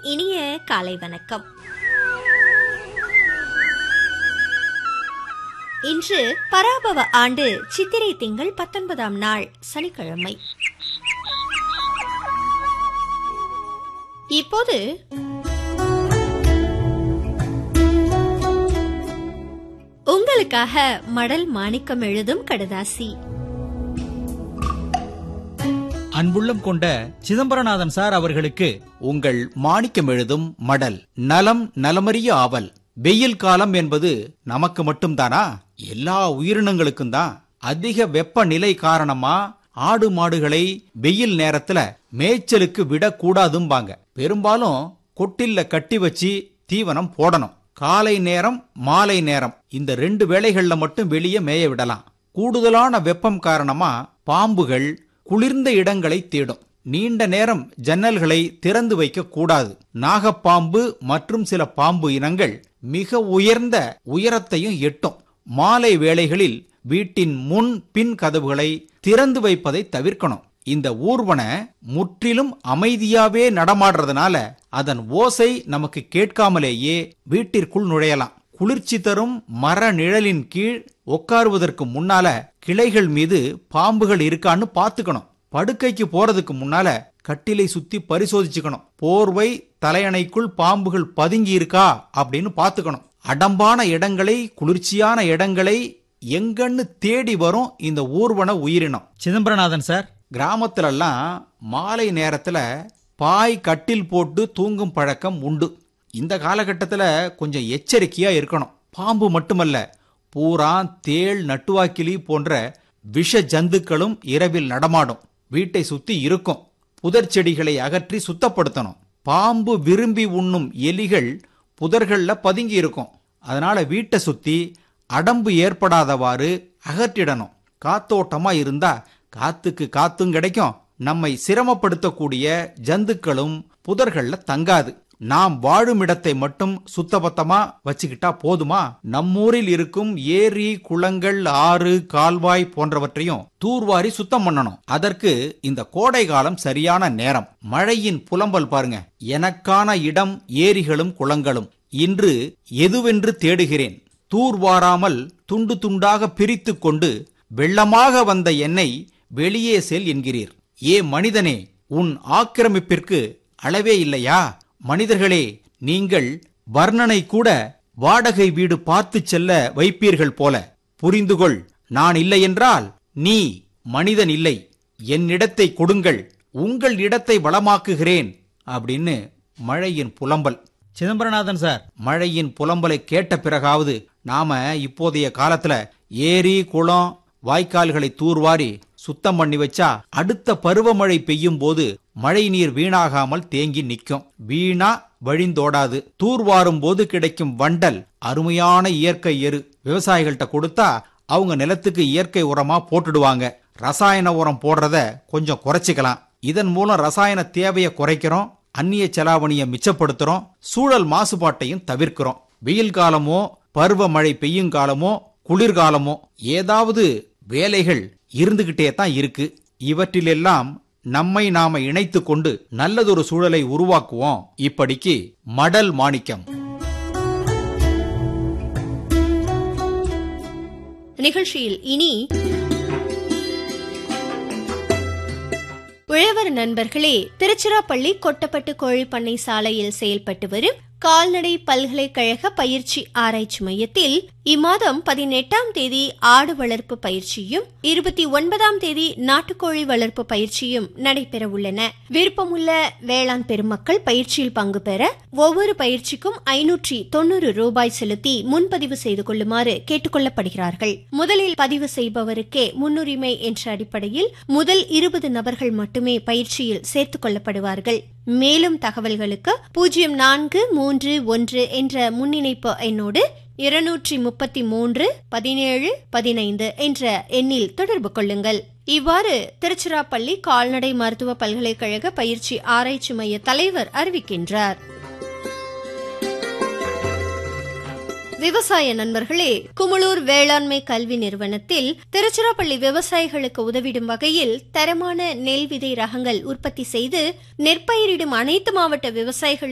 இனிய காலை வணக்கம் இன்று பராபவ ஆண்டு சித்திரை திங்கள் பத்தொன்பதாம் நாள் சனிக்கிழமை இப்போது உங்களுக்காக மடல் மாணிக்கம் எழுதும் கடுதாசி அன்புள்ளம் கொண்ட சிதம்பரநாதன் சார் அவர்களுக்கு உங்கள் மாணிக்கம் எழுதும் மடல் நலம் நலமறிய ஆவல் வெயில் காலம் என்பது நமக்கு மட்டும்தானா எல்லா உயிரினங்களுக்கும் தான் அதிக வெப்பநிலை காரணமா ஆடு மாடுகளை வெயில் நேரத்துல மேய்ச்சலுக்கு விடக்கூடாதும்பாங்க பெரும்பாலும் கொட்டில்ல கட்டி வச்சு தீவனம் போடணும் காலை நேரம் மாலை நேரம் இந்த ரெண்டு வேளைகள்ல மட்டும் வெளியே மேய விடலாம் கூடுதலான வெப்பம் காரணமா பாம்புகள் குளிர்ந்த இடங்களை தேடும் நீண்ட நேரம் ஜன்னல்களை திறந்து வைக்க கூடாது நாகப்பாம்பு மற்றும் சில பாம்பு இனங்கள் மிக உயர்ந்த உயரத்தையும் எட்டும் மாலை வேளைகளில் வீட்டின் முன் பின் கதவுகளை திறந்து வைப்பதை தவிர்க்கணும் இந்த ஊர்வன முற்றிலும் அமைதியாவே நடமாடுறதுனால அதன் ஓசை நமக்கு கேட்காமலேயே வீட்டிற்குள் நுழையலாம் குளிர்ச்சி தரும் மர நிழலின் கீழ் உட்காருவதற்கு முன்னால கிளைகள் மீது பாம்புகள் இருக்கான்னு பாத்துக்கணும் படுக்கைக்கு போறதுக்கு முன்னால கட்டிலை சுத்தி பரிசோதிச்சுக்கணும் போர்வை தலையணைக்குள் பாம்புகள் பதுங்கி இருக்கா அப்படின்னு பாத்துக்கணும் அடம்பான இடங்களை குளிர்ச்சியான இடங்களை எங்கன்னு தேடி வரும் இந்த ஊர்வன உயிரினம் சிதம்பரநாதன் சார் கிராமத்துலலாம் மாலை நேரத்துல பாய் கட்டில் போட்டு தூங்கும் பழக்கம் உண்டு இந்த காலகட்டத்தில் கொஞ்சம் எச்சரிக்கையா இருக்கணும் பாம்பு மட்டுமல்ல பூரா தேள் நட்டுவாக்கிலி போன்ற விஷ ஜந்துக்களும் இரவில் நடமாடும் வீட்டை சுத்தி இருக்கும் புதர் செடிகளை அகற்றி சுத்தப்படுத்தணும் பாம்பு விரும்பி உண்ணும் எலிகள் புதர்கள்ல பதுங்கி இருக்கும் அதனால வீட்டை சுத்தி அடம்பு ஏற்படாதவாறு அகற்றிடணும் காத்தோட்டமா இருந்தா காத்துக்கு காத்தும் கிடைக்கும் நம்மை சிரமப்படுத்தக்கூடிய ஜந்துக்களும் புதர்கள்ல தங்காது நாம் வாழும் இடத்தை மட்டும் சுத்தபத்தமா வச்சுக்கிட்டா போதுமா நம்மூரில் இருக்கும் ஏரி குளங்கள் ஆறு கால்வாய் போன்றவற்றையும் தூர்வாரி சுத்தம் பண்ணணும் அதற்கு இந்த கோடை காலம் சரியான நேரம் மழையின் புலம்பல் பாருங்க எனக்கான இடம் ஏரிகளும் குளங்களும் இன்று எதுவென்று தேடுகிறேன் தூர்வாராமல் துண்டு துண்டாக பிரித்து கொண்டு வெள்ளமாக வந்த என்னை வெளியே செல் என்கிறீர் ஏ மனிதனே உன் ஆக்கிரமிப்பிற்கு அளவே இல்லையா மனிதர்களே நீங்கள் வர்ணனை கூட வாடகை வீடு பார்த்து செல்ல வைப்பீர்கள் போல புரிந்துகொள் நான் இல்லை என்றால் நீ மனிதன் இல்லை என்னிடத்தை கொடுங்கள் உங்கள் இடத்தை வளமாக்குகிறேன் அப்படின்னு மழையின் புலம்பல் சிதம்பரநாதன் சார் மழையின் புலம்பலை கேட்ட பிறகாவது நாம இப்போதைய காலத்துல ஏரி குளம் வாய்க்கால்களை தூர்வாரி சுத்தம் பண்ணி வச்சா அடுத்த பருவமழை பெய்யும் போது மழை நீர் வீணாகாமல் தேங்கி நிற்கும் வீணா வழிந்தோடாது தூர்வாரும் போது கிடைக்கும் வண்டல் அருமையான இயற்கை எரு விவசாயிகள்கிட்ட கொடுத்தா அவங்க நிலத்துக்கு இயற்கை உரமா போட்டுடுவாங்க ரசாயன உரம் போடுறத கொஞ்சம் குறைச்சிக்கலாம் இதன் மூலம் ரசாயன தேவையை குறைக்கிறோம் அந்நிய செலாவணியை மிச்சப்படுத்துறோம் சூழல் மாசுபாட்டையும் தவிர்க்கிறோம் வெயில் காலமோ பருவமழை பெய்யும் காலமோ குளிர்காலமோ ஏதாவது வேலைகள் இருந்துகிட்டே தான் இருக்கு இவற்றிலெல்லாம் நம்மை நாம இணைத்து கொண்டு நல்லதொரு சூழலை உருவாக்குவோம் இப்படிக்கு மடல் மாணிக்கம் நிகழ்ச்சியில் இனி உழவர் நண்பர்களே திருச்சிராப்பள்ளி கொட்டப்பட்டு கோழி பண்ணை சாலையில் செயல்பட்டு வரும் கால்நடை பல்கலைக்கழக பயிற்சி ஆராய்ச்சி மையத்தில் இம்மாதம் பதினெட்டாம் தேதி ஆடு வளர்ப்பு பயிற்சியும் இருபத்தி ஒன்பதாம் தேதி நாட்டுக்கோழி வளர்ப்பு பயிற்சியும் நடைபெற உள்ளன விருப்பமுள்ள வேளாண் பெருமக்கள் பயிற்சியில் பங்கு பெற ஒவ்வொரு பயிற்சிக்கும் ஐநூற்றி தொன்னூறு ரூபாய் செலுத்தி முன்பதிவு செய்து கொள்ளுமாறு கேட்டுக்கொள்ளப்படுகிறார்கள் முதலில் பதிவு செய்பவருக்கே முன்னுரிமை என்ற அடிப்படையில் முதல் இருபது நபர்கள் மட்டுமே பயிற்சியில் சேர்த்துக் கொள்ளப்படுவார்கள் மேலும் தகவல்களுக்கு பூஜ்ஜியம் நான்கு மூன்று ஒன்று என்ற முன்னிணைப்பு எண்ணோடு இருநூற்றி முப்பத்தி மூன்று பதினேழு பதினைந்து என்ற எண்ணில் தொடர்பு கொள்ளுங்கள் இவ்வாறு திருச்சிராப்பள்ளி கால்நடை மருத்துவ பல்கலைக்கழக பயிற்சி ஆராய்ச்சி மைய தலைவர் அறிவிக்கின்றார் விவசாய நண்பர்களே குமுளூர் வேளாண்மை கல்வி நிறுவனத்தில் திருச்சிராப்பள்ளி விவசாயிகளுக்கு உதவிடும் வகையில் தரமான நெல் விதை ரகங்கள் உற்பத்தி செய்து நெற்பயிரிடும் அனைத்து மாவட்ட விவசாயிகளுக்கும்